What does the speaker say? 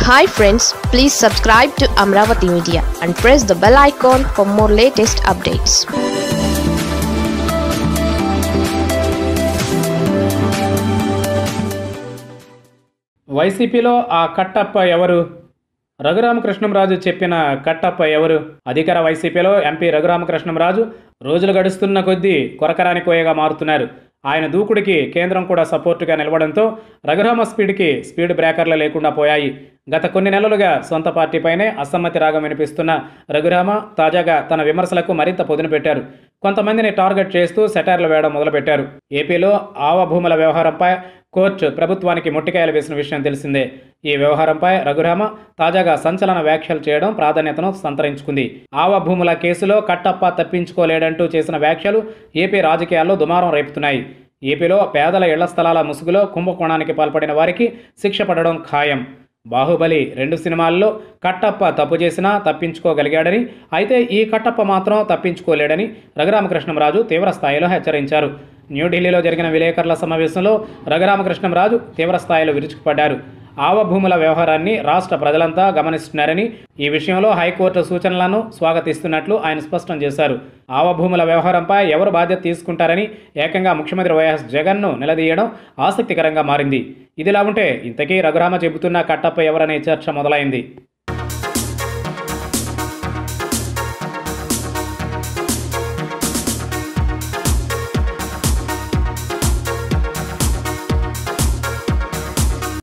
hi friends please subscribe to Amaravati media and press the bell icon for more latest updates వైసీపీలో ఆ కట్టప్ప ఎవరు రఘురామకృష్ణంరాజు చెప్పిన కట్టప్ప ఎవరు అధికార వైసీపీలో ఎంపీ రఘురామకృష్ణంరాజు రోజులు గడుస్తున్న కొద్దీ కొరకరాని కోయగా మారుతున్నారు ఆయన దూకుడికి కేంద్రం కూడా సపోర్టుగా నిలవడంతో రఘురామ స్పీడ్కి స్పీడ్ బ్రేకర్లు లేకుండా పోయాయి గత కొన్ని నెలలుగా సొంత పార్టీపైనే అసమ్మతి రాగం వినిపిస్తున్న రఘురామ తాజాగా తన విమర్శలకు మరింత పొదును పెట్టారు కొంతమందిని టార్గెట్ చేస్తూ సెటైర్లు వేయడం మొదలుపెట్టారు ఏపీలో ఆవ భూముల వ్యవహారంపై కోర్టు ప్రభుత్వానికి ముట్టికాయలు వేసిన విషయం తెలిసిందే ఈ వ్యవహారంపై రఘురామ తాజాగా సంచలన వ్యాఖ్యలు చేయడం ప్రాధాన్యతను సంతరించుకుంది ఆవ భూముల కేసులో కట్టప్ప తప్పించుకోలేడంటూ చేసిన వ్యాఖ్యలు ఏపీ రాజకీయాల్లో దుమారం రేపుతున్నాయి ఏపీలో పేదల ఇళ్ల స్థలాల ముసుగులో కుంభకోణానికి పాల్పడిన వారికి శిక్ష పడడం ఖాయం బాహుబలి రెండు సినిమాల్లో కట్టప్ప తప్పు చేసినా తప్పించుకోగలిగాడని అయితే ఈ కట్టప్ప మాత్రం తప్పించుకోలేడని రఘురామకృష్ణంరాజు తీవ్ర స్థాయిలో హెచ్చరించారు న్యూఢిల్లీలో జరిగిన విలేకరుల సమావేశంలో రఘురామకృష్ణంరాజు తీవ్ర స్థాయిలో విరుచుకుపడ్డారు ఆవ భూముల వ్యవహారాన్ని రాష్ట్ర ప్రజలంతా గమనిస్తున్నారని ఈ విషయంలో హైకోర్టు సూచనలను స్వాగతిస్తున్నట్లు ఆయన స్పష్టం చేశారు ఆవ భూముల వ్యవహారంపై ఎవరు బాధ్యత తీసుకుంటారని ఏకంగా ముఖ్యమంత్రి వైఎస్ జగన్ను నిలదీయడం ఆసక్తికరంగా మారింది ఇదిలా ఉంటే ఇంతకీ రఘురామ చెబుతున్న కట్టప్ప ఎవరనే చర్చ మొదలైంది